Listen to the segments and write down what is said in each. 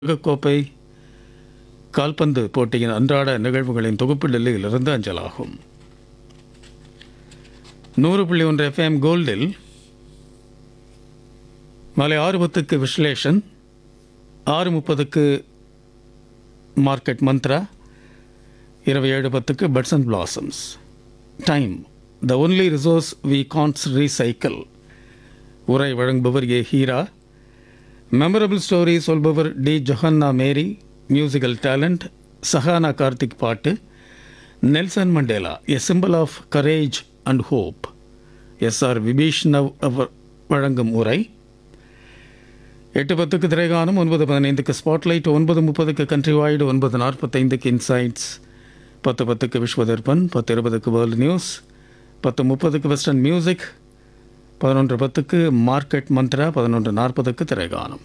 உலகக்கோப்பை கால்பந்து போட்டியின் அன்றாட நிகழ்வுகளின் தொகுப்பு டெல்லியிலிருந்து அஞ்சலாகும் நூறு புள்ளி ஒன்று எஃப்எம் கோல்டில் மாலை ஆறு பத்துக்கு விஸ்லேஷன் ஆறு முப்பதுக்கு மார்க்கெட் மந்த்ரா இரவு ஏழு பத்துக்கு buds and blossoms time the only resource we can recycle உரை வழங்குபவர் ஏ ஹீரா மெமரபிள் ஸ்டோரி சொல்பவர் D Johanna Mary musical talent Sahana Karthik பாட்டு Nelson Mandela a symbol of courage and hope S R Vibhishnav அவர் வழங்கும் உரை எட்டு பத்துக்கு திரைகானம் ஒன்பது பதினைந்துக்கு ஸ்பாட்லைட் ஒன்பது முப்பதுக்கு கண்ட்ரி வாய்டு ஒன்பது நாற்பத்தைந்துக்கு இன்சைட்ஸ் பத்து பத்துக்கு விஸ்வதர்பன் பத்து இருபதுக்கு வேர்ல்டு நியூஸ் பத்து முப்பதுக்கு வெஸ்டர்ன் மியூசிக் பதினொன்று பத்துக்கு மார்க்கெட் மந்த்ரா பதினொன்று நாற்பதுக்கு திரைகானம்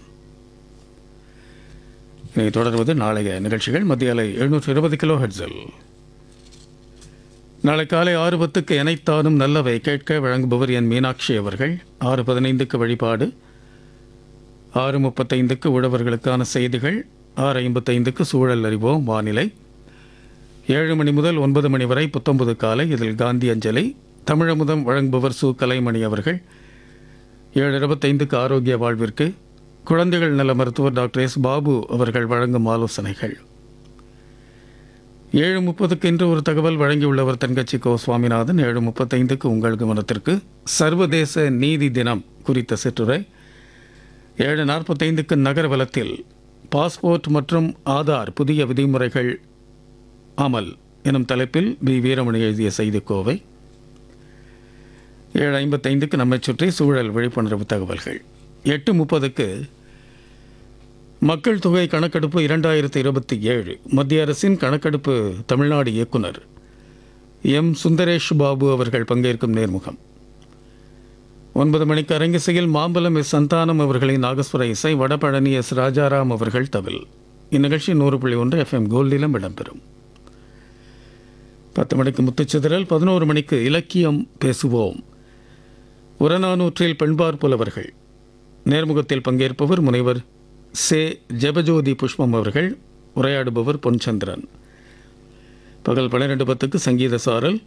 இனி தொடர்வது நாளைய நிகழ்ச்சிகள் மத்திய அலை எழுநூற்று இருபது கிலோ ஹெட்ஸில் நாளை காலை ஆறு பத்துக்கு எனைத்தானும் நல்லவை கேட்க வழங்குபவர் என் மீனாட்சி அவர்கள் ஆறு பதினைந்துக்கு வழிபாடு ஆறு முப்பத்தைந்துக்கு உழவர்களுக்கான செய்திகள் ஆறு ஐம்பத்தைந்துக்கு சூழல் அறிவோம் வானிலை ஏழு மணி முதல் ஒன்பது மணி வரை புத்தொன்பது காலை இதில் காந்தி அஞ்சலி தமிழமுதம் வழங்குபவர் சு கலைமணி அவர்கள் ஏழு இருபத்தைந்துக்கு ஆரோக்கிய வாழ்விற்கு குழந்தைகள் நல மருத்துவர் டாக்டர் எஸ் பாபு அவர்கள் வழங்கும் ஆலோசனைகள் ஏழு முப்பதுக்கு இன்று ஒரு தகவல் வழங்கியுள்ளவர் தென்கட்சி கோ சுவாமிநாதன் ஏழு முப்பத்தைந்துக்கு உங்கள் கவனத்திற்கு சர்வதேச நீதி தினம் குறித்த சிற்றுரை ஏழு நாற்பத்தைந்துக்கு நகர்வலத்தில் பாஸ்போர்ட் மற்றும் ஆதார் புதிய விதிமுறைகள் அமல் எனும் தலைப்பில் பி வீரமணி எழுதிய செய்திக்கோவை ஏழு ஐம்பத்தைந்துக்கு நம்மை சுற்றி சூழல் விழிப்புணர்வு தகவல்கள் எட்டு முப்பதுக்கு மக்கள் தொகை கணக்கெடுப்பு இரண்டாயிரத்தி இருபத்தி ஏழு மத்திய அரசின் கணக்கெடுப்பு தமிழ்நாடு இயக்குனர் எம் சுந்தரேஷ் பாபு அவர்கள் பங்கேற்கும் நேர்முகம் ஒன்பது மணிக்கு அரங்கிசையில் மாம்பலம் எஸ் சந்தானம் அவர்களின் நாகஸ்வர இசை வடபழனி எஸ் ராஜாராம் அவர்கள் தவில் இந்நிகழ்ச்சி நூறு புள்ளி ஒன்று எஃப்எம் கோல்டிலும் இடம்பெறும் பத்து மணிக்கு முத்துச்சிதறல் பதினோரு மணிக்கு இலக்கியம் பேசுவோம் உரநானூற்றில் பெண்பார் புலவர்கள் நேர்முகத்தில் பங்கேற்பவர் முனைவர் சே ஜெபஜோதி புஷ்பம் அவர்கள் உரையாடுபவர் பொன்சந்திரன் பகல் பன்னிரெண்டு பத்துக்கு சங்கீத சாரல்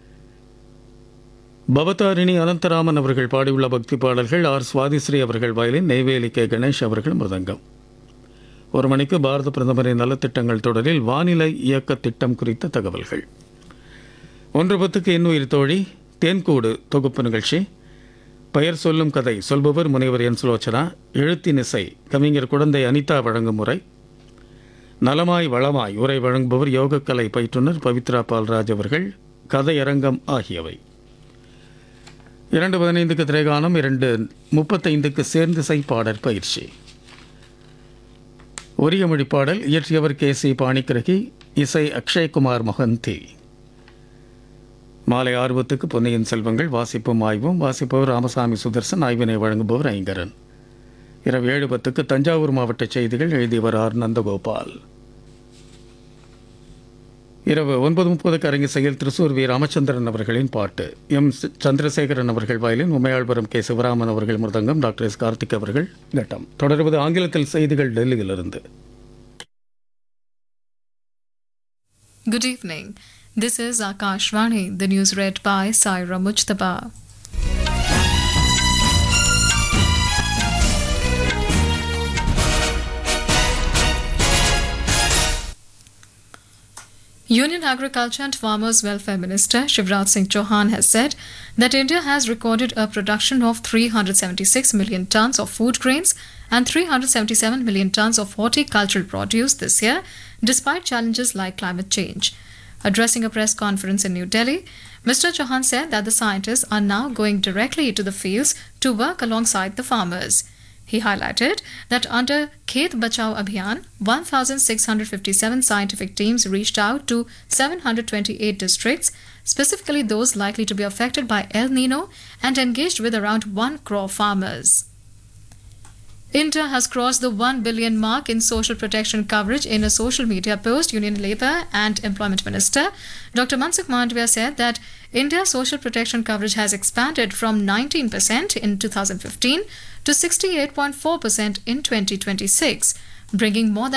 பவதாரிணி அனந்தராமன் அவர்கள் பாடியுள்ள பக்தி பாடல்கள் ஆர் சுவாதிஸ்ரீ அவர்கள் வயலின் நெய்வேலி கே கணேஷ் அவர்கள் மிருதங்கம் ஒரு மணிக்கு பாரத பிரதமரின் நலத்திட்டங்கள் தொடரில் வானிலை இயக்க திட்டம் குறித்த தகவல்கள் ஒன்று பத்துக்கு இன்னுயிர் தோழி தேன்கூடு தொகுப்பு நிகழ்ச்சி பெயர் சொல்லும் கதை சொல்பவர் முனைவர் என் சுலோச்சனா எழுத்தின் இசை கவிஞர் குழந்தை அனிதா வழங்கும் முறை நலமாய் வளமாய் உரை வழங்குபவர் யோகக்கலை பயிற்றுனர் பவித்ரா பால்ராஜ் அவர்கள் கதையரங்கம் ஆகியவை இரண்டு பதினைந்துக்கு திரைகானம் இரண்டு முப்பத்தைந்துக்கு சேர்ந்திசை பாடற் பயிற்சி ஒரிய மொழி பாடல் இயற்றியவர் கே சி பாணிக்கிரகி இசை அக்ஷய்குமார் மொஹந்தி மாலை ஆர்வத்துக்கு பொன்னியின் செல்வங்கள் வாசிப்பும் ஆய்வும் வாசிப்பவர் ராமசாமி சுதர்சன் ஆய்வினை வழங்குபவர் ஐங்கரன் இரவு ஏழு பத்துக்கு தஞ்சாவூர் மாவட்ட செய்திகள் எழுதியவர் ஆர் நந்தகோபால் இரவு ஒன்பது முப்பதுக்கு அரங்கிசையில் திருசூர் வி ராமச்சந்திரன் அவர்களின் பாட்டு எம் சி- சந்திரசேகரன் அவர்கள் வயலின் உமையாள்புரம் கே சிவராமன் அவர்கள் மிருதங்கம் டாக்டர் எஸ் கார்த்திக் அவர்கள் கட்டம் தொடர்வது ஆங்கிலத்தில் செய்திகள் டெல்லியிலிருந்து Good evening. This is Akashvani, the news read by Saira Mujtaba. Union Agriculture and Farmers Welfare Minister Shivraj Singh Chauhan has said that India has recorded a production of 376 million tons of food grains and 377 million tons of horticultural produce this year, despite challenges like climate change. Addressing a press conference in New Delhi, Mr. Chauhan said that the scientists are now going directly to the fields to work alongside the farmers. He highlighted that under Khet Bachao Abhiyan, 1,657 scientific teams reached out to 728 districts, specifically those likely to be affected by El Nino, and engaged with around 1 crore farmers. India has crossed the 1 billion mark in social protection coverage in a social media post. Union Labour and Employment Minister Dr. Mansukh Mandavia said that India's social protection coverage has expanded from 19% in 2015 to 68.4% in 2026. bringing more than